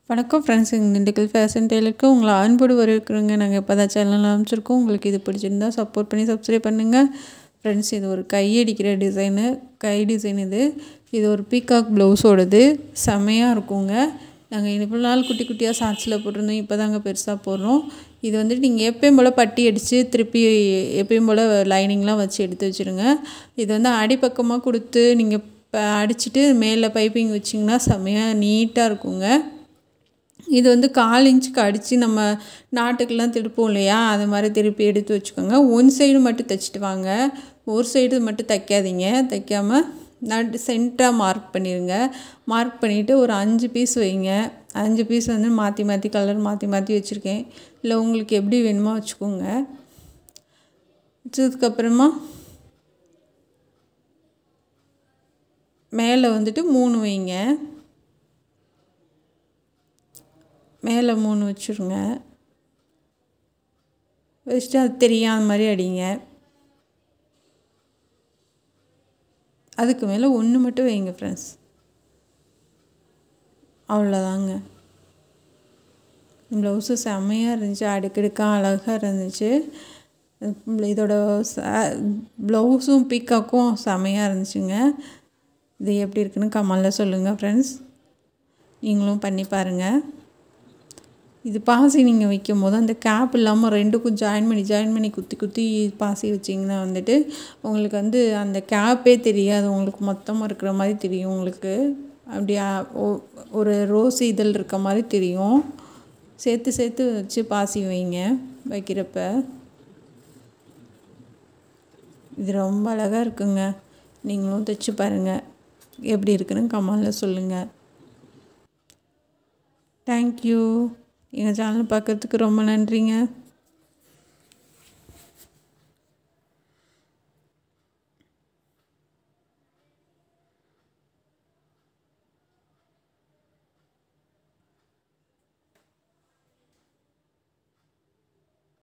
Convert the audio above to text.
வணக்கம் ஃப்ரெண்ட்ஸ் எங்கள் திண்டுக்கல் ஃபேஷன் டெய்லருக்கு உங்களை அன்போடு வரவேற்கிறோங்க நாங்கள் இப்போ தான் சேனல் அமைச்சிருக்கோம் உங்களுக்கு இது பிடிச்சிருந்தா சப்போர்ட் பண்ணி சப்ஸ்கிரைப் பண்ணுங்கள் ஃப்ரெண்ட்ஸ் இது ஒரு கை அடிக்கிற டிசைனு கை டிசைன் இது இது ஒரு பீகாக் ப்ளவுஸோடது செமையாக இருக்குங்க நாங்கள் இவ்வளோ நாள் குட்டி குட்டியாக ஷார்ட்ஸில் போட்டிருந்தோம் இப்போ தாங்க பெருசாக போடுறோம் இது வந்துட்டு நீங்கள் எப்பயும் போல் பட்டி அடித்து திருப்பி எப்பயும் போல் லைனிங்லாம் வச்சு எடுத்து வச்சுருங்க இது வந்து அடிப்பக்கமாக கொடுத்து நீங்கள் இப்போ அடிச்சுட்டு மேலே பைப்பிங் வச்சிங்கன்னா செம்மையாக நீட்டாக இருக்குங்க இது வந்து கால் இன்ச்சுக்கு அடித்து நம்ம நாட்டுக்கெல்லாம் திருப்போம் இல்லையா அது மாதிரி திருப்பி எடுத்து வச்சுக்கோங்க ஒன் சைடு மட்டும் தைச்சிட்டு வாங்க ஒரு சைடு மட்டும் தைக்காதீங்க தைக்காமல் நடு சென்டராக மார்க் பண்ணிடுங்க மார்க் பண்ணிவிட்டு ஒரு அஞ்சு பீஸ் வைங்க அஞ்சு பீஸ் வந்து மாற்றி மாற்றி கலர் மாற்றி மாற்றி வச்சுருக்கேன் இல்லை உங்களுக்கு எப்படி வேணுமோ வச்சுக்கோங்க வச்சதுக்கப்புறமா மேலே வந்துட்டு மூணு வைங்க மேலே மூணு வச்சுருங்க வச்சுட்டு அது தெரியாத மாதிரி அடிங்க அதுக்கு மேலே ஒன்று மட்டும் வைங்க ஃப்ரெண்ட்ஸ் அவ்வளோதாங்க ப்ளவுஸு செம்மையாக இருந்துச்சு அடுக்கடுக்காக அழகாக இருந்துச்சு இதோட ப்ளவுஸும் பீக்காக்கும் செம்மையாக இருந்துச்சுங்க இது எப்படி இருக்குன்னு கமலில் சொல்லுங்கள் ஃப்ரெண்ட்ஸ் நீங்களும் பண்ணி பாருங்கள் இது பாசி நீங்கள் வைக்கும் போது அந்த கேப் இல்லாமல் ரெண்டுக்கும் ஜாயின் பண்ணி ஜாயின் பண்ணி குத்தி குத்தி பாசி வச்சிங்கன்னா வந்துட்டு உங்களுக்கு வந்து அந்த கேப்பே தெரியாது உங்களுக்கு மொத்தமாக இருக்கிற மாதிரி தெரியும் உங்களுக்கு அப்படியா ஒரு ரோஸ் இதழ் இருக்க மாதிரி தெரியும் சேர்த்து சேர்த்து வச்சு பாசி வைங்க வைக்கிறப்ப இது ரொம்ப அழகாக இருக்குங்க நீங்களும் தைச்சு பாருங்கள் எப்படி இருக்குன்னு கமெண்டில் சொல்லுங்கள் தேங்க்யூ எங்கள் சேனல் பார்க்குறதுக்கு ரொம்ப நன்றிங்க